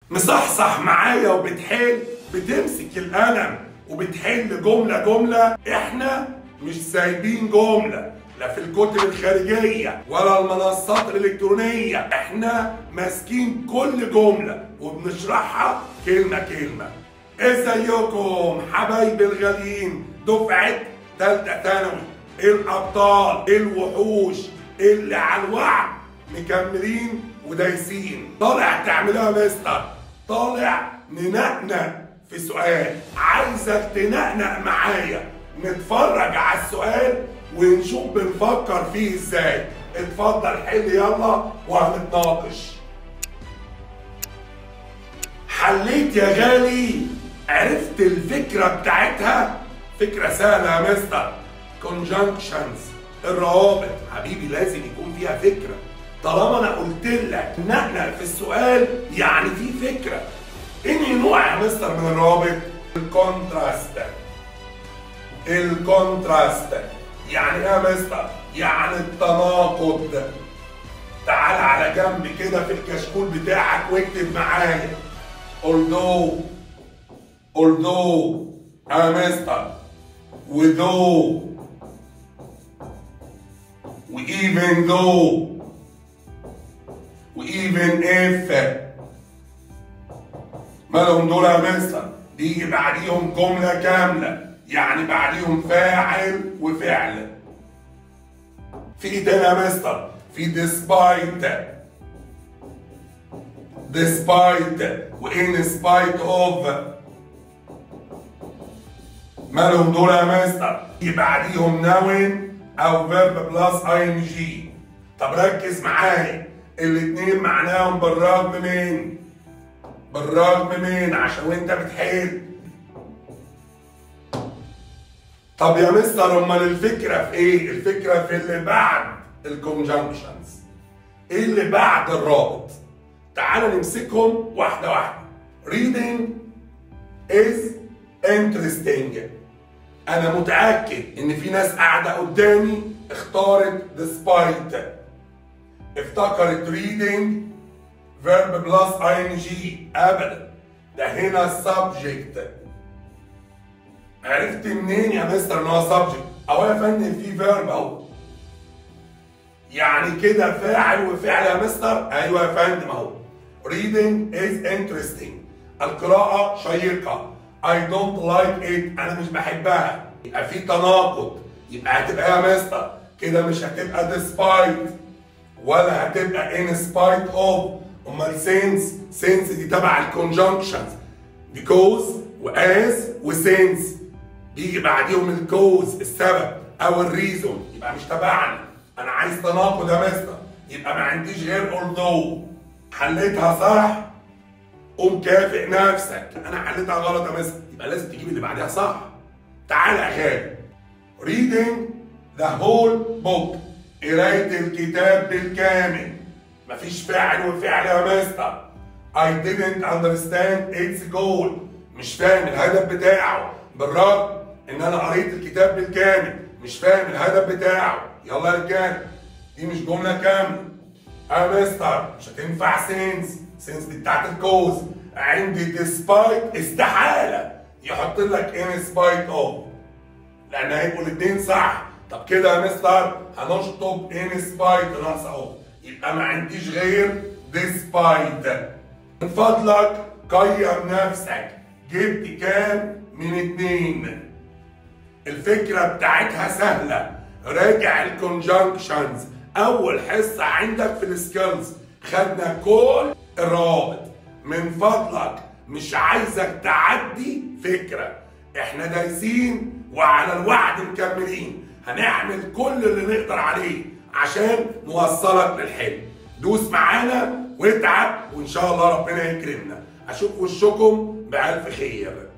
مصحصح معايا وبتحل بتمسك القلم وبتحل جملة جملة احنا مش سايبين جملة لا في الكتب الخارجية ولا المنصات الإلكترونية احنا ماسكين كل جملة وبنشرحها كلمة كلمة ازيكم حبايبي الغاليين دفعة تالتة ثانوي الأبطال الوحوش اللي على الوعد مكملين ودايسين طالع تعملها مستر طالع ننقنق في سؤال عايزك تنقنق معايا نتفرج على السؤال ونشوف بنفكر فيه ازاي اتفضل حل يلا وهنتناقش حليت يا غالي عرفت الفكرة بتاعتها فكرة سهلة يا مستر conjunctions الروابط حبيبي لازم يكون فيها فكرة طالما انا قلت لك نقنق في السؤال يعني في فكرة انهي نوع يا مستر من الروابط الكونتراست الكونتراست يعني ايه يا مستر يعني التناقض تعال على جنب كده في الكشكول بتاعك واكتب معايا although although يا مستر وذو وإيفن though وإيفن if مالهم دول يا مستر بيجي بعديهم جملة كاملة يعني بعديهم فاعل وفعل في ايه تاني يا مستر في despite despite و in spite of مالهم دول يا مستر يجي بعديهم noun او verb plus ing طب ركز معايا الاتنين معناهم بالرغم من بالرغم من عشان وانت بتحل طب يا مستر امال الفكره في ايه؟ الفكره في اللي بعد الكونجنكشنز ايه اللي بعد الرابط؟ تعال نمسكهم واحده واحده reading is interesting انا متاكد ان في ناس قاعده قدامي اختارت despite افتكرت reading verb plus ing ابدا ده هنا subject عرفت منين يا مستر ان هو subject اهو يا فندم في verb اهو يعني كده فاعل وفعل يا مستر ايوه يا فندم اهو reading is interesting القراءة شيقة I don't like it انا مش بحبها يبقى في تناقض يبقى هتبقى يا مستر كده مش هتبقى despite ولا هتبقى in spite of امال since since دي تبع الكونجنكشنز because واز وسينس بيجي بعديهم الكوز السبب او الريزون يبقى مش تبعنا انا عايز تناقض يا مستر يبقى ما عنديش غير although حليتها صح قوم كافئ نفسك انا حليتها غلط يا مستر يبقى لازم تجيب اللي بعدها صح تعال يا غالي reading the whole book قراية الكتاب بالكامل مفيش فاعل وفعل يا مستر I didn't understand its goal مش فاهم الهدف بتاعه بالرغم ان انا قريت الكتاب بالكامل مش فاهم الهدف بتاعه يلا يا رجاله دي مش جمله كامله يا مستر مش هتنفع سينس سينس دي بتاعت الكوز عندي ديسبايت استحاله يحط لك ان سبايت اوف لان هيبقوا الاثنين صح طب كده يا مستر هنشطب ان سبايت ناقص اهو يبقى ما عنديش غير ديسبايت من فضلك قيم نفسك جبت كام من اتنين الفكرة بتاعتها سهلة راجع الكونجنكشنز أول حصة عندك في السكيلز خدنا كل الروابط من فضلك مش عايزك تعدي فكرة احنا دايسين وعلى الوعد مكملين هنعمل كل اللي نقدر عليه عشان نوصلك للحلم دوس معانا واتعب وان شاء الله ربنا يكرمنا اشوف وشكم بألف خير